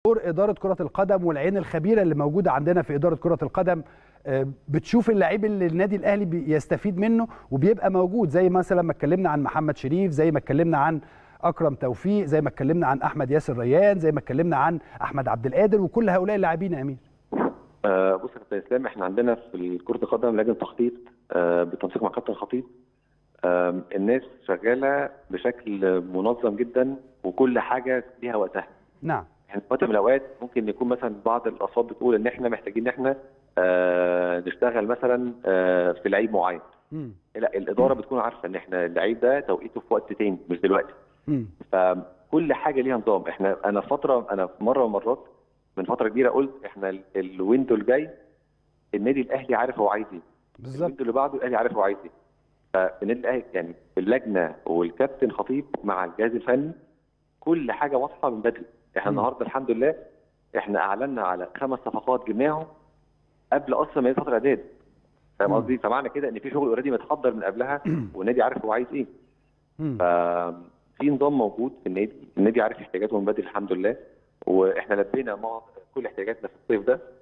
دور اداره كره القدم والعين الخبيره اللي موجوده عندنا في اداره كره القدم آه، بتشوف اللعيب اللي النادي الاهلي بيستفيد منه وبيبقى موجود زي مثلا ما اتكلمنا عن محمد شريف زي ما اتكلمنا عن اكرم توفيق زي ما اتكلمنا عن احمد ياسر ريان زي ما اتكلمنا عن احمد عبد القادر وكل هؤلاء اللاعبين يا امير آه بص يا كابتن اسلام احنا عندنا في كره القدم لجنه تخطيط آه بالتنسيق مع كابتن الخطيب آه الناس شغاله بشكل منظم جدا وكل حاجه ليها وقتها نعم يعني في وقت من الاوقات ممكن يكون مثلا بعض الاصوات بتقول ان احنا محتاجين ان احنا آه نشتغل مثلا آه في لعيب معين مم. لا الاداره بتكون عارفه ان احنا اللعيب ده توقيته في وقت تاني مش دلوقتي مم. فكل حاجه ليها نظام احنا انا فتره انا في مره من المرات من فتره كبيره قلت احنا ال- الويندو الجاي النادي الاهلي عارف هو عايز ايه بالظبط الويندو اللي بعده الاهلي عارف هو عايز ايه فالنادي الاهلي يعني اللجنه والكابتن خطيب مع الجهاز الفني كل حاجه واضحه من بدري احنا مم. النهارده الحمد لله احنا اعلنا على خمس صفقات جبناهم قبل اصلا ما يجي فتره اعداد فاهم مم. قصدي فمعنى كده ان في شغل اوريدي متحضر من قبلها والنادي عارف هو عايز ايه مم. ففي نظام موجود في النادي النادي عارف احتياجاته من بدري الحمد لله واحنا لبينا مع كل احتياجاتنا في الصيف ده